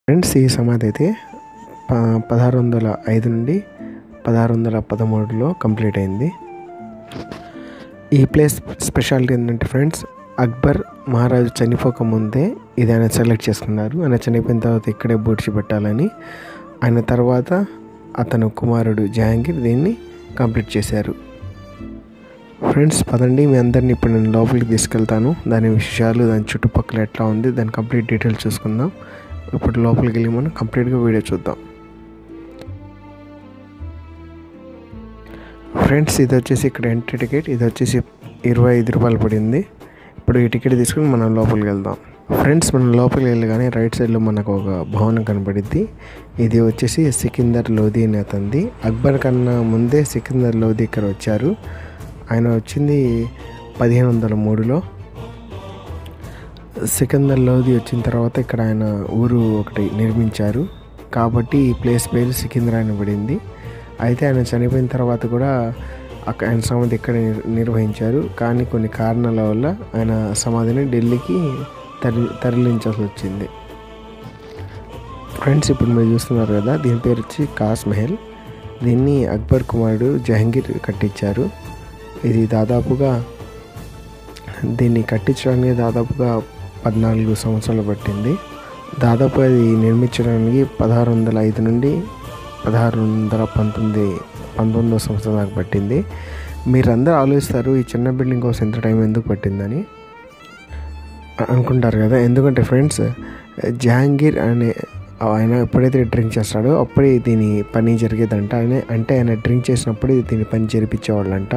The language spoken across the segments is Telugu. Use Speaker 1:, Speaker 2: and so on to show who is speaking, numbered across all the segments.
Speaker 1: ఫ్రెండ్స్ ఈ సమాధి అయితే ప పదహారు వందల ఐదు నుండి పదహారు వందల పదమూడులో కంప్లీట్ అయింది ఈ ప్లేస్ స్పెషాలిటీ ఏంటంటే ఫ్రెండ్స్ అక్బర్ మహారాజు చనిపోక ముందే ఇది ఆయన సెలెక్ట్ చేసుకున్నారు ఆయన చనిపోయిన తర్వాత ఇక్కడే బూడ్చి పెట్టాలని ఆయన తర్వాత అతను కుమారుడు జహాంగీర్ దీన్ని కంప్లీట్ చేశారు ఫ్రెండ్స్ పదండి మీ అందరిని ఇప్పుడు నేను లోపలికి తీసుకెళ్తాను దాని విషయాలు దాని చుట్టుపక్కల ఎట్లా ఉంది దాని కంప్లీట్ డీటెయిల్స్ చూసుకుందాం ఇప్పుడు లోపలికి వెళ్ళి మనం కంప్లీట్గా వీడియో చూద్దాం ఫ్రెండ్స్ ఇది వచ్చేసి ఇక్కడ ఎంట్రీ టికెట్ ఇది వచ్చేసి ఇరవై ఐదు రూపాయలు పడింది ఇప్పుడు ఈ టికెట్ తీసుకుని మనం లోపలికి వెళ్దాం ఫ్రెండ్స్ మనం లోపలికి వెళ్ళగానే రైట్ సైడ్లో మనకు ఒక భవనం కనబడిద్ది ఇది వచ్చేసి సికిందర్ లోధి అని అతంది అక్బర్ కన్నా ముందే సికిందర్ లోధి ఇక్కడ వచ్చారు ఆయన వచ్చింది పదిహేను వందల మూడులో సికిందర్ లోధి వచ్చిన తర్వాత ఇక్కడ ఆయన ఊరు ఒకటి నిర్మించారు కాబట్టి ఈ ప్లేస్ పేరు సికింద్రా అని పడింది అయితే ఆయన చనిపోయిన తర్వాత కూడా అక్క ఆయన సమాధి ఇక్కడ నిర్ నిర్వహించారు కానీ కొన్ని కారణాల వల్ల ఆయన సమాధిని ఢిల్లీకి తరలి తరలించాల్సి వచ్చింది ఫ్రెండ్స్ ఇప్పుడు మీరు చూస్తున్నారు కదా దీని పేరు వచ్చి కాస్ మెహల్ దీన్ని అక్బర్ కుమారుడు జహంగీర్ కట్టించారు ఇది దాదాపుగా దీన్ని కట్టించడానికి దాదాపుగా పద్నాలుగు సంవత్సరాలు పట్టింది దాదాపు అది నిర్మించడానికి పదహారు వందల ఐదు నుండి పదహారు వందల పంతొమ్మిది పంతొమ్మిదో సంవత్సరం దాకా పట్టింది మీరందరూ ఆలోచిస్తారు ఈ చిన్న బిల్డింగ్ కోసం ఎంత టైం ఎందుకు పట్టిందని అనుకుంటారు కదా ఎందుకంటే ఫ్రెండ్స్ జహాంగీర్ అనే ఆయన ఎప్పుడైతే డ్రింక్ చేస్తాడో అప్పుడే దీని పని జరిగేదంట ఆయన అంటే ఆయన డ్రింక్ చేసినప్పుడు దీని పని జరిపించేవాళ్ళంట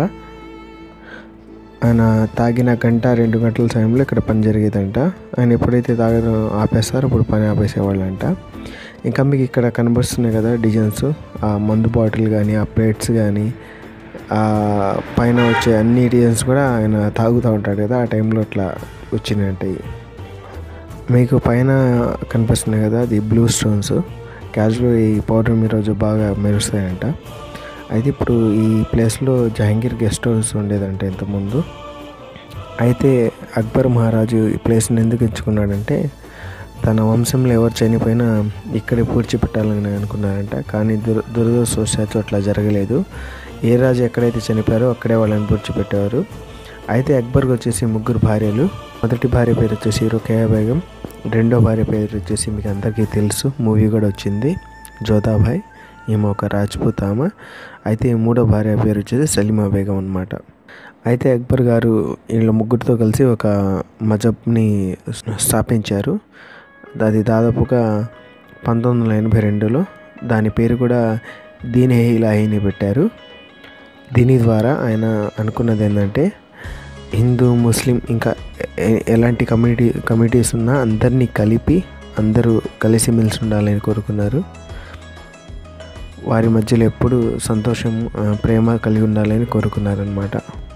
Speaker 1: ఆయన తాగిన గంట రెండు గంటల సమయంలో ఇక్కడ పని జరిగేదంట ఆయన ఎప్పుడైతే తాగడం ఆపేస్తారో అప్పుడు పని ఆపేసేవాళ్ళంట ఇంకా మీకు ఇక్కడ కనిపిస్తున్నాయి కదా డిజైన్స్ ఆ మందు బాటిల్ కానీ ఆ ప్లేట్స్ కానీ ఆ పైన వచ్చే అన్ని డిజైన్స్ కూడా ఆయన తాగుతూ ఉంటాడు కదా ఆ టైంలో అట్లా వచ్చినాయంటాయి మీకు పైన కనిపిస్తున్నాయి కదా అది బ్లూ స్టోన్స్ క్యాజువల్ ఈ పౌడర్ రోజు బాగా మెరుస్తాయంట అయితే ఇప్పుడు ఈ ప్లేస్లో జహాంగీర్ గెస్ట్ హౌస్ ఉండేదంట ఇంతకుముందు అయితే అక్బర్ మహారాజు ఈ ప్లేస్ని ఎందుకు ఎంచుకున్నాడంటే తన వంశంలో ఎవరు చనిపోయినా ఇక్కడే పూడ్చిపెట్టాలని అనుకున్నారంట కానీ దుర దురదృష్టవశాత్తు అట్లా జరగలేదు ఏ రాజు ఎక్కడైతే చనిపోయారో అక్కడే వాళ్ళని పూడ్చిపెట్టేవారు అయితే అక్బర్కి వచ్చేసి ముగ్గురు భార్యలు మొదటి భార్య పేరు వచ్చేసి రుకయా బేగం రెండో భార్య పేరు వచ్చేసి మీకు అందరికీ తెలుసు మూవీ కూడా వచ్చింది జోధాభాయ్ ఈమె ఒక రాజ్పూత్ ఆమె అయితే మూడో భార్య పేరు వచ్చేసి సలీమా బేగం అనమాట అయితే అక్బర్ గారు వీళ్ళ ముగ్గురితో కలిసి ఒక మజబ్ని స్థాపించారు అది దాదాపుగా పంతొమ్మిది వందల ఎనభై రెండులో దాని పేరు కూడా దీని ఇలాహిని పెట్టారు దీని ద్వారా ఆయన అనుకున్నది ఏంటంటే హిందూ ముస్లిం ఇంకా ఎలాంటి కమ్యూనిటీ కమ్యూనిటీస్ ఉన్నా అందరినీ కలిపి అందరూ కలిసిమెలిసి ఉండాలని కోరుకున్నారు వారి మధ్యలో ఎప్పుడు సంతోషం ప్రేమ కలిగి ఉండాలని కోరుకున్నారనమాట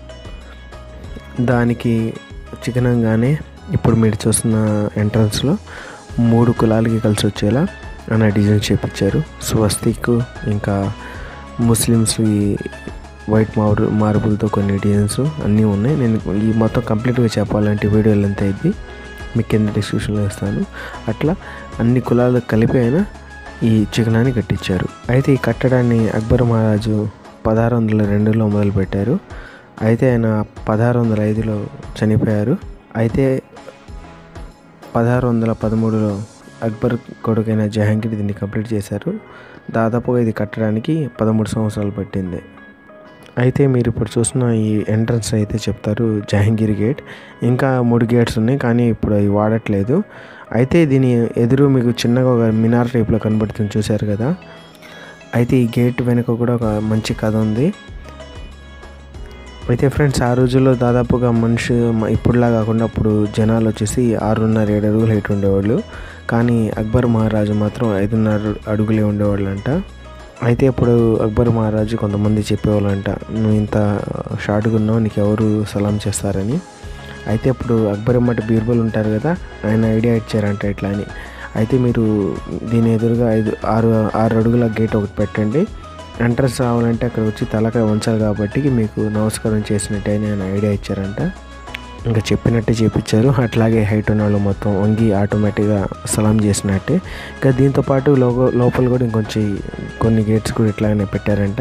Speaker 1: దానికి చిహ్నంగానే ఇప్పుడు మీరు చూస్తున్న ఎంట్రన్స్లో మూడు కులాలకి కలిసి వచ్చేలా అన్న డిజైన్ చేపించారు స్వస్తిక్ ఇంకా ముస్లిమ్స్వి వైట్ మారు మార్బుల్తో కొన్ని డిజైన్స్ అన్నీ ఉన్నాయి నేను ఈ మొత్తం కంప్లీట్గా చెప్పాలంటే వీడియో లెంత్ అయింది మీకు కింద డిస్క్రిప్షన్లో ఇస్తాను అట్లా అన్ని కులాలు కలిపి అయినా ఈ చిహ్నాన్ని కట్టించారు అయితే ఈ కట్టడాన్ని అక్బర్ మహారాజు పదహారు వందల రెండులో మొదలుపెట్టారు అయితే ఆయన పదహారు వందల ఐదులో చనిపోయారు అయితే పదహారు వందల పదమూడులో అక్బర్ కొడుకైన జహాంగీర్ దీన్ని కంప్లీట్ చేశారు దాదాపుగా ఇది కట్టడానికి పదమూడు సంవత్సరాలు పట్టింది అయితే మీరు ఇప్పుడు చూసిన ఈ ఎంట్రన్స్ అయితే చెప్తారు జహాంగీర్ గేట్ ఇంకా మూడు గేట్స్ ఉన్నాయి కానీ ఇప్పుడు అవి వాడట్లేదు అయితే దీని ఎదురు మీకు చిన్నగా ఒక మినార్ టైప్లో కనబడుతుంది చూశారు కదా అయితే ఈ గేట్ వెనుక కూడా ఒక మంచి కథ ఉంది అయితే ఫ్రెండ్స్ ఆ రోజుల్లో దాదాపుగా మనిషి ఇప్పుడులా కాకుండా అప్పుడు జనాలు వచ్చేసి ఆరున్నర ఏడు అడుగులు హైట్ ఉండేవాళ్ళు కానీ అక్బర్ మహారాజు మాత్రం ఐదున్నర అడుగులే ఉండేవాళ్ళంట అయితే ఇప్పుడు అక్బర్ మహారాజు కొంతమంది చెప్పేవాళ్ళంట నువ్వు ఇంత షార్ట్గా ఉన్నావు నీకు ఎవరు సలాం చేస్తారని అయితే ఇప్పుడు అక్బర్ ఎమ్మటి బీర్బల్ ఉంటారు కదా ఆయన ఐడియా ఇచ్చారంట ఇట్లా అని అయితే మీరు దీని ఎదురుగా ఐదు ఆరు ఆరు అడుగుల గేట్ ఒకటి పెట్టండి ఎంట్రన్స్ రావాలంటే అక్కడ వచ్చి తలకాయ ఉంచాలి కాబట్టి మీకు నమస్కారం చేసినట్టు ఆయన ఐడియా ఇచ్చారంట ఇంకా చెప్పినట్టే చేపించారు అట్లాగే హైట్ ఉన్న వాళ్ళు మొత్తం వంగి ఆటోమేటిక్గా సలాం చేసినట్టే ఇంకా దీంతో పాటు లోగో లోపల కూడా ఇంకొంచెం కొన్ని గేట్స్ కూడా ఇట్లానే పెట్టారంట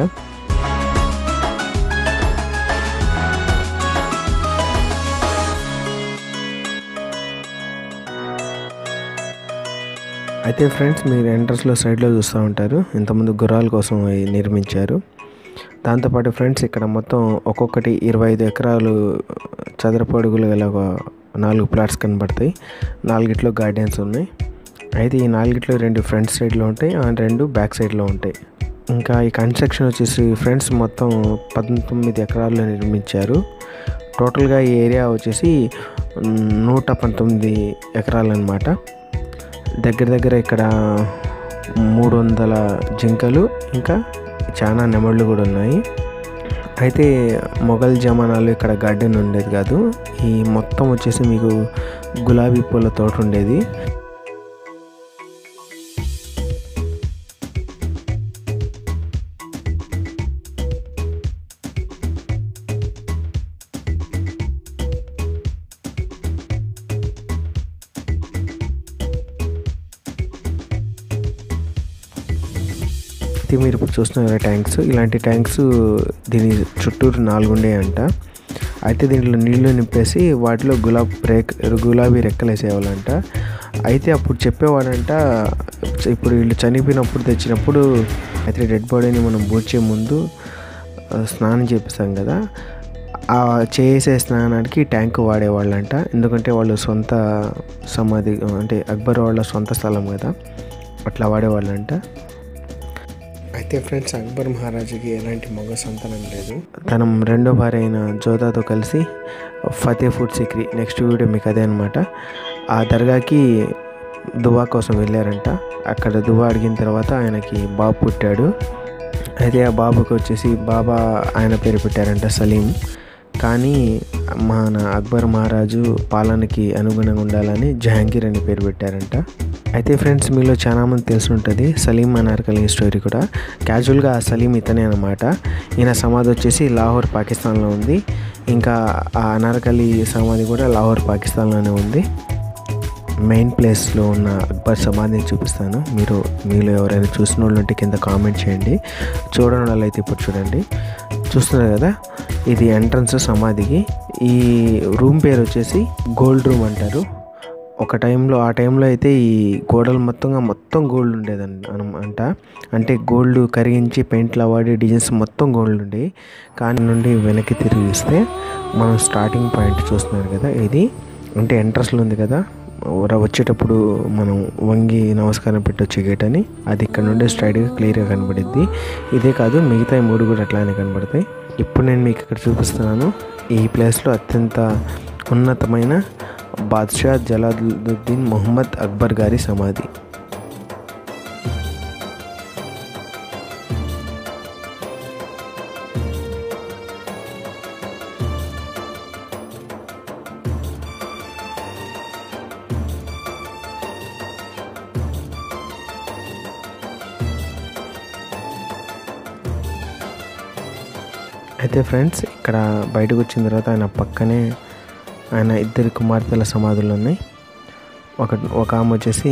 Speaker 1: అయితే ఫ్రెండ్స్ మీరు ఎంట్రన్స్లో సైడ్లో చూస్తూ ఉంటారు ఇంతకుముందు గుర్రాల కోసం అవి నిర్మించారు దాంతోపాటు ఫ్రెండ్స్ ఇక్కడ మొత్తం ఒక్కొక్కటి ఇరవై ఐదు ఎకరాలు చదరపు అడుగులు గల ఒక నాలుగు ప్లాట్స్ కనబడతాయి నాలుగిట్లో గార్డెన్స్ ఉన్నాయి అయితే ఈ నాలుగిట్లో రెండు ఫ్రంట్ సైడ్లో ఉంటాయి అండ్ రెండు బ్యాక్ సైడ్లో ఉంటాయి ఇంకా ఈ కన్స్ట్రక్షన్ వచ్చేసి ఫ్రెండ్స్ మొత్తం పంతొమ్మిది ఎకరాల్లో నిర్మించారు టోటల్గా ఈ ఏరియా వచ్చేసి నూట పంతొమ్మిది ఎకరాలు అనమాట దగ్గర దగ్గర ఇక్కడ మూడు వందల జింకలు ఇంకా చాలా నెమళ్ళు కూడా ఉన్నాయి అయితే మొఘల్ జమానాలో ఇక్కడ గార్డెన్ ఉండేది కాదు ఈ మొత్తం వచ్చేసి మీకు గులాబీ పూల తోట ఉండేది అయితే మీరు ఇప్పుడు చూస్తున్నారు ట్యాంక్స్ ఇలాంటి ట్యాంక్స్ దీని చుట్టూరు నాలుగు ఉండేయంట అయితే దీంట్లో నీళ్లు నింపేసి వాటిలో గులాబ్ రేక్ గులాబీ రెక్కలు వేసేవాళ్ళంట అయితే అప్పుడు చెప్పేవాడంట ఇప్పుడు వీళ్ళు చనిపోయినప్పుడు తెచ్చినప్పుడు అయితే డెడ్ బాడీని మనం బూడ్చే ముందు ఆ, స్నానం చేపిస్తాం కదా ఆ చేసే స్నానానికి ట్యాంక్ వాడేవాళ్ళంట ఎందుకంటే వాళ్ళు సొంత సమాధి అంటే అక్బర్ వాళ్ళ సొంత స్థలం కదా అట్లా వాడేవాళ్ళంట అయితే ఫ్రెండ్స్ అక్బర్ మహారాజుకి ఎలాంటి మగ సంతానం లేదు తన రెండో భార్య అయిన జోదాతో కలిసి ఫతేఫుడ్ సిక్రీ నెక్స్ట్ వీడియో మీకు అదే అనమాట ఆ దర్గాకి దువా కోసం వెళ్ళారంట అక్కడ దువా అడిగిన తర్వాత ఆయనకి బాబు పుట్టాడు అయితే ఆ బాబుకి వచ్చేసి బాబా ఆయన పేరు పెట్టారంట సలీం కానీ మన అక్బర్ మహారాజు పాలనకి అనుగుణంగా ఉండాలని జహాంగీర్ అని పేరు పెట్టారంట అయితే ఫ్రెండ్స్ మీలో చాలామంది తెలిసి ఉంటుంది సలీం అనార్కలి స్టోరీ కూడా క్యాజువల్గా ఆ సలీం ఇతనే అనమాట ఈయన సమాధి వచ్చేసి లాహోర్ పాకిస్తాన్లో ఉంది ఇంకా ఆ అనార్కలి సమాధి కూడా లాహోర్ పాకిస్తాన్లోనే ఉంది మెయిన్ ప్లేస్లో ఉన్న అక్బర్ సమాధిని చూపిస్తాను మీరు మీలో ఎవరైనా చూసిన వాళ్ళు ఉంటే కింద కామెంట్ చేయండి చూడని వాళ్ళు అయితే ఇప్పుడు చూడండి చూస్తున్నారు కదా ఇది ఎంట్రన్స్ సమాధికి ఈ రూమ్ పేరు వచ్చేసి గోల్డ్ రూమ్ అంటారు ఒక టైంలో ఆ టైంలో అయితే ఈ గోడలు మొత్తంగా మొత్తం గోల్డ్ ఉండేదండి అనం- అంట అంటే గోల్డ్ కరిగించి పెయింట్లు వాడి డిజైన్స్ మొత్తం గోల్డ్ ఉండేవి కానీ నుండి వెనక్కి తిరిగిస్తే మనం స్టార్టింగ్ పాయింట్ చూస్తున్నారు కదా ఇది అంటే ఎంట్రన్స్లో ఉంది కదా ర- వచ్చేటప్పుడు మనం వంగి నమస్కారం పెట్టొచ్చే గేట్ అని అది ఇక్కడ నుండి స్ట్రైట్గా క్లియర్గా కనబడిద్ది ఇదే కాదు మిగతా ఈ మూడు కూడా అట్లానే కనబడతాయి ఇప్పుడు నేను మీకు ఇక్కడ చూపిస్తున్నాను ఈ ప్లేస్లో అత్యంత ఉన్నతమైన బాద్షా జలాలుద్దీన్ మొహమ్మద్ అక్బర్ గారి సమాధి అయితే ఫ్రెండ్స్ ఇక్కడ బయటకు వచ్చిన తర్వాత ఆయన పక్కనే ఆయన ఇద్దరు కుమార్తెల సమాధులు ఉన్నాయి ఒక ఒక ఆమె వచ్చేసి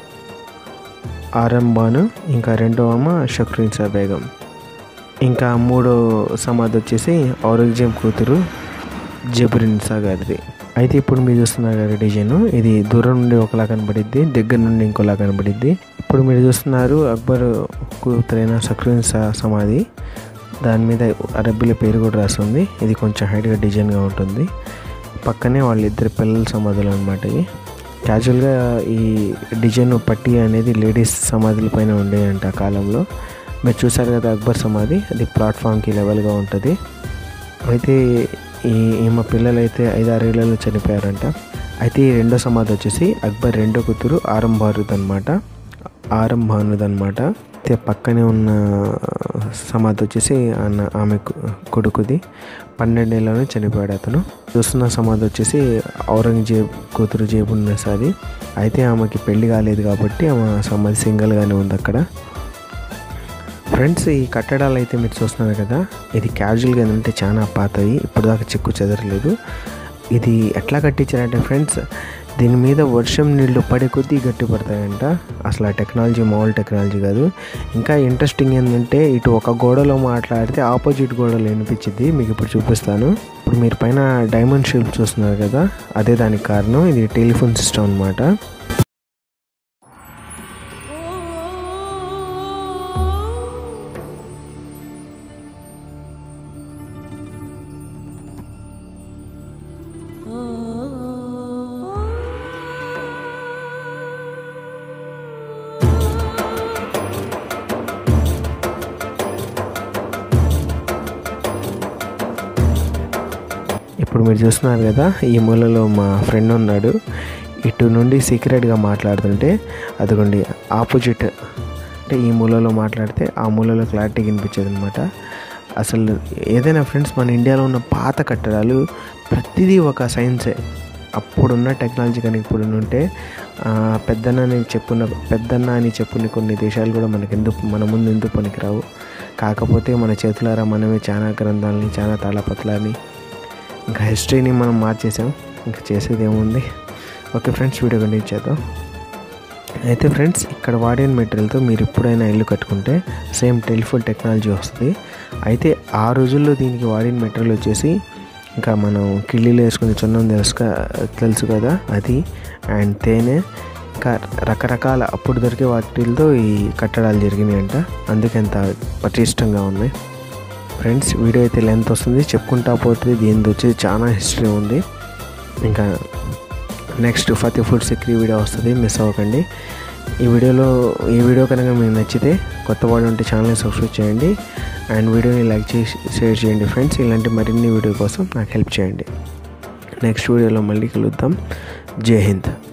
Speaker 1: ఆరం బాను ఇంకా రెండో ఆమె షక్రీన్సా బేగం ఇంకా మూడో సమాధి వచ్చేసి ఔరంగజేబ్ కూతురు జబరిన్సా గారిది అయితే ఇప్పుడు మీరు చూస్తున్నారు కదా డిజైన్ ఇది దూరం నుండి ఒకలా కనబడిద్ది దగ్గర నుండి ఇంకోలా కనబడిద్ది ఇప్పుడు మీరు చూస్తున్నారు అక్బర్ కూతురైన షక్రీన్సా సమాధి దాని మీద అరబ్బీల పేరు కూడా రాస్తుంది ఇది కొంచెం హైట్గా డిజైన్గా ఉంటుంది పక్కనే వాళ్ళిద్దరు పిల్లల సమాధులు అనమాట ఇవి క్యాజువల్గా ఈ డిజైన్ పట్టి అనేది లేడీస్ సమాధుల పైన ఉండేదంట ఆ కాలంలో మీరు చూసారు కదా అక్బర్ సమాధి అది ప్లాట్ఫామ్కి లెవెల్గా ఉంటుంది అయితే ఈ ఈమె పిల్లలు అయితే ఐదారేళ్లలో చనిపోయారంట అయితే ఈ రెండో సమాధి వచ్చేసి అక్బర్ రెండో కూతురు ఆరం భారుద్ అనమాట ఆరం భానుద్ అనమాట అయితే పక్కనే ఉన్న సమాధి వచ్చేసి అన్న ఆమె కు- కొడుకుది పన్నెండేళ్ళలోనే చనిపోయాడు అతను చూస్తున్న సమాధి వచ్చేసి ఔరంగజేబ్ కూతురు జేబున్నసాది అయితే ఆమెకి పెళ్లి కాలేదు కాబట్టి ఆమె సమాధి సింగిల్గానే ఉంది అక్కడ ఫ్రెండ్స్ ఈ కట్టడాలు అయితే మీరు చూస్తున్నారు కదా ఇది క్యాజువల్గా ఏంటంటే చాలా పాతవి ఇప్పుడు దాకా చెక్కు చెదరలేదు ఇది ఎట్లా కట్టించారంటే ఫ్రెండ్స్ దీని మీద వర్షం నీళ్లు పడే కొద్దీ గట్టి పడతాయంట అసలు ఆ టెక్నాలజీ మామూలు టెక్నాలజీ కాదు ఇంకా ఇంట్రెస్టింగ్ ఏంటంటే ఇటు ఒక గోడలో మాట్లాడితే ఆపోజిట్ గోడలో వినిపించింది మీకు ఇప్పుడు చూపిస్తాను ఇప్పుడు మీరు పైన డైమండ్ షేప్ చూస్తున్నారు కదా అదే దానికి కారణం ఇది టెలిఫోన్ సిస్టమ్ అనమాట ఇప్పుడు మీరు చూస్తున్నారు కదా ఈ మూలలో మా ఫ్రెండ్ ఉన్నాడు ఇటు నుండి సీక్రెట్గా మాట్లాడుతుంటే అదిగోండి ఆపోజిట్ అంటే ఈ మూలలో మాట్లాడితే ఆ మూలలో క్లారిటీ వినిపించేది అనమాట అసలు ఏదైనా ఫ్రెండ్స్ మన ఇండియాలో ఉన్న పాత కట్టడాలు ప్రతిదీ ఒక సైన్సే అప్పుడున్న టెక్నాలజీ కానీ ఇప్పుడు ఉంటే పెద్దన్న అని చెప్పున్న పెద్దన్న అని చెప్పున్న కొన్ని దేశాలు కూడా మనకి ఎందుకు మన ముందు ఎందుకు పనికిరావు కాకపోతే మన చేతులారా మనమే చాలా గ్రంథాలని చాలా తాళపత్రాలని ఇంకా హిస్టరీని మనం మార్చేసాం ఇంకా చేసేది ఏముంది ఓకే ఫ్రెండ్స్ వీడియో కంటిన్యూ చేద్దాం అయితే ఫ్రెండ్స్ ఇక్కడ వాడిన మెటీరియల్తో మీరు ఎప్పుడైనా ఇల్లు కట్టుకుంటే సేమ్ టెలిఫోన్ టెక్నాలజీ వస్తుంది అయితే ఆ రోజుల్లో దీనికి వాడిన మెటీరియల్ వచ్చేసి ఇంకా మనం కిళ్ళీలు వేసుకుని చున్నం తెలుసు తెలుసు కదా అది అండ్ తేనె ఇంకా రకరకాల అప్పుడు దొరికే వాటితో ఈ కట్టడాలు జరిగినాయి అంట అందుకే అంత పటిష్టంగా ఉన్నాయి ఫ్రెండ్స్ వీడియో అయితే లెంత్ వస్తుంది చెప్పుకుంటా పోతే దీని వచ్చి చాలా హిస్టరీ ఉంది ఇంకా next Fatehpur Sikri video వస్తుంది మిస్ అవ్వకండి ఈ వీడియోలో ఈ వీడియో కనుక మీకు నచ్చితే కొత్త వాళ్ళు ఉంటే ఛానల్ని సబ్స్క్రైబ్ చేయండి అండ్ వీడియోని లైక్ చేసి షేర్ చేయండి ఫ్రెండ్స్ ఇలాంటి మరిన్ని వీడియో కోసం నాకు హెల్ప్ చేయండి నెక్స్ట్ వీడియోలో మళ్ళీ కలుద్దాం జై హింద్